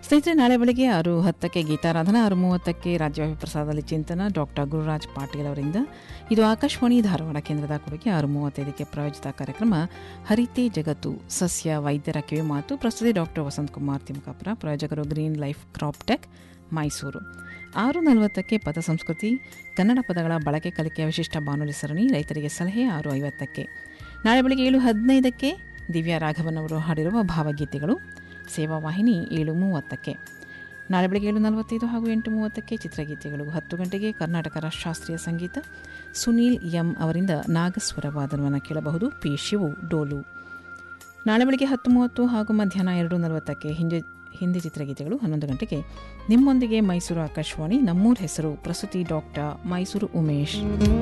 ಸ್ನೇಹಿತರೆ ನಾಳೆ ಬೆಳಗ್ಗೆ ಆರು ಹತ್ತಕ್ಕೆ ಗೀತಾರಾಧನಾ ಆರು ಮೂವತ್ತಕ್ಕೆ ರಾಜ್ಯವ್ಯಾಪಿ ಪ್ರಸಾದದಲ್ಲಿ ಚಿಂತನ ಡಾಕ್ಟರ್ ಗುರುರಾಜ್ ಪಾಟೀಲ್ ಅವರಿಂದ ಇದು ಆಕಾಶವಾಣಿ ಧಾರವಾಡ ಕೇಂದ್ರದ ಕೊಡುಗೆ ಆರು ಮೂವತ್ತೈದಕ್ಕೆ ಪ್ರಾಯೋಜಿತ ಕಾರ್ಯಕ್ರಮ ಹರಿತೆ ಜಗತ್ತು ಸಸ್ಯ ವೈದ್ಯರ ಕಿವಿ ಮಾತು ಪ್ರಸ್ತುತಿ ಡಾಕ್ಟರ್ ವಸಂತ್ ಕುಮಾರ್ ತಿಮಕಾಪುರ ಪ್ರಾಯೋಜಕರು green life crop tech Mysuru ಆರು ನಲವತ್ತಕ್ಕೆ ಪದ ಸಂಸ್ಕೃತಿ ಕನ್ನಡ ಪದಗಳ ಬಳಕೆ ಕಲಿಕೆಯ ವಿಶಿಷ್ಟ ಬಾನುಲಿ ಸರಣಿ ರೈತರಿಗೆ ಸಲಹೆ ಆರು ಐವತ್ತಕ್ಕೆ ನಾಳೆ ಬೆಳಗ್ಗೆ ಏಳು ಹದಿನೈದಕ್ಕೆ ದಿವ್ಯಾ ರಾಘವನ್ ಅವರು ಹಾಡಿರುವ ಭಾವಗೀತೆಗಳು ಸೇವಾ ವಾಹಿನಿ ಏಳು ಮೂವತ್ತಕ್ಕೆ ನಾಳೆ ಬೆಳಗ್ಗೆ ಏಳು ನಲವತ್ತೈದು ಹಾಗೂ ಎಂಟು ಮೂವತ್ತಕ್ಕೆ ಚಿತ್ರಗೀತೆಗಳು ಹತ್ತು ಗಂಟೆಗೆ ಕರ್ನಾಟಕ ಶಾಸ್ತ್ರೀಯ ಸಂಗೀತ ಸುನೀಲ್ ಎಂ ಅವರಿಂದ ನಾಗಸ್ವರ ವಾದನವನ್ನು ಕೇಳಬಹುದು ಪಿ ಶಿವು ಡೋಲು ನಾಳೆ ಬೆಳಗ್ಗೆ ಹತ್ತು ಮೂವತ್ತು ಹಾಗೂ ಮಧ್ಯಾಹ್ನ ಎರಡು ನಲವತ್ತಕ್ಕೆ ಹಿಂದಿ ಹಿಂದಿ ಚಿತ್ರಗೀತೆಗಳು ಹನ್ನೊಂದು ಗಂಟೆಗೆ ನಿಮ್ಮೊಂದಿಗೆ ಮೈಸೂರು ಆಕಾಶವಾಣಿ ನಮ್ಮೂರ ಹೆಸರು ಪ್ರಸ್ತುತಿ ಡಾಕ್ಟರ್ ಮೈಸೂರು ಉಮೇಶ್